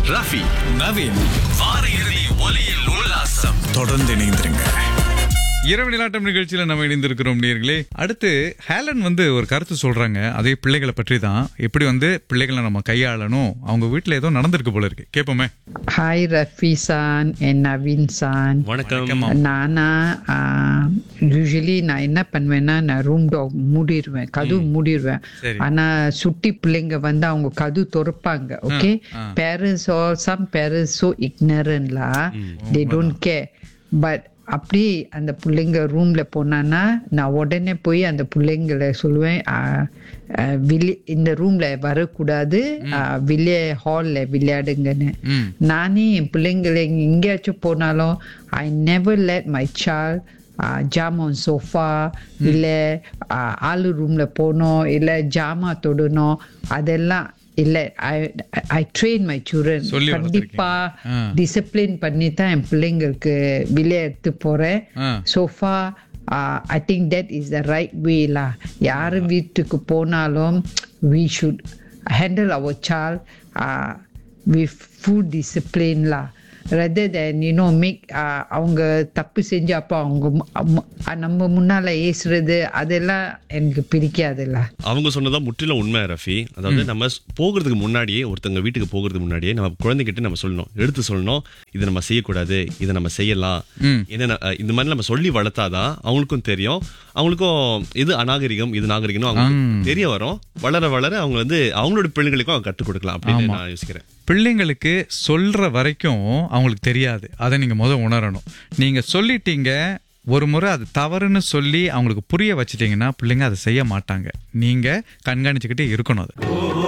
ரஃபி நவீன் வார இறுதி ஒலியில் உல்லாசம் தொடர்ந்து இணைந்திருங்க இரவு நிலாட்டம் நிகழ்ச்சியில நம்ம இணைந்திருக்கிறோம் நேர்களே அடுத்து ஹேலன் வந்து ஒரு கருத்து சொல்றாங்க அதே பிள்ளைகளை பற்றி தான் எப்படி வந்து பிள்ளைகளை நம்ம கையாளணும் அவங்க வீட்டுல ஏதோ நடந்திருக்கு போல இருக்கு கேப்போமே ஹாய் ரஃபி சான் என் நவீன் சான் வணக்கம் நானா யூஸ்வலி நான் என்ன பண்ணுவேன்னா நான் ரூம் டாக் மூடிடுவேன் கதவு மூடிடுவேன் சரி. ஆனா சுட்டி பிள்ளைங்க வந்து அவங்க கதவு திறப்பாங்க okay parents all some parents so இக்னரன்லா தே டோன்ட் கேர் பட் அப்படி அந்த பிள்ளைங்க ரூம்ல போனான்னா நான் உடனே போய் அந்த பிள்ளைங்களை சொல்லுவேன் ஆஹ், ஆஹ், வெளி இந்த ரூம்ல வரக்கூடாது ஆஹ், வெளியே ஹால்ல விளையாடுங்கன்னு ம். நானே என் பிள்ளைங்களை எங்கேயாச்சும் போனாலும் I never let my child jump on sofa இல்லை ஆளு ரூம்ல போனோம் இல்லை ஜாமா தொடணும் அதெல்லாம் இல்லை I I train my children சொல்லி கண்டிப்பா ஆ. டிசிப்ளின் பண்ணி தான் என் பிள்ளைங்களுக்கு வெளியே எடுத்து போறேன் ஆ. Sofa I think that is the right வேலா யார் வீட்டுக்கு போனாலும் வி ஷுட் ஹேண்டில் அவர் சால் வித் ஃபுல் டிசிப்ளின் லா ரதர் தேன் யூனோ மேக் அவங்க தப்பு செஞ்சு அப்போ அவங்க மு- அம்ம- நம்ம முன்னால ஏசுறது அதெல்லாம் எனக்கு பிடிக்காதுல்ல அவங்க சொன்னதா முற்றிலும் உண்மை ரஃபி அதாவது நம்ம ஸ்- போகிறதுக்கு முன்னாடியே ஒருத்தங்க வீட்டுக்கு போகிறதுக்கு முன்னாடியே நம்ம குழந்தைகிட்ட நம்ம சொல்லணும் எடுத்து சொல்லணும் இதை நம்ம செய்யக்கூடாது இதை நம்ம செய்யலாம் என்னென்ன அஹ், இந்த மாதிரி நம்ம சொல்லி வளர்த்தாதான் அவங்களுக்கும் தெரியும் அவங்களுக்கும் இது அநாகரிகம் இது நாகரிகம் அவங்களுக்கு தெரிய வரும் வளர வளர அவங்க வந்து அவங்களோட பிள்ளைகளுக்கும் அவங்க கற்றுக் கொடுக்கலாம் அப்படின்னு நான் யோசிக்கிறேன் பிள்ளைங்களுக்கு சொல்ற வரைக்கும் அவங்களுக்கு தெரியாது அதை நீங்க முத உணரணும் நீங்க சொல்லிட்டீங்க ஒரு முறை அது தவறுன்னு சொல்லி அவங்களுக்கு புரிய வச்சிட்டீங்கன்னா பிள்ளைங்க அதை செய்ய மாட்டாங்க நீங்க கண்காணிச்சுக்கிட்டே இருக்கணும் அது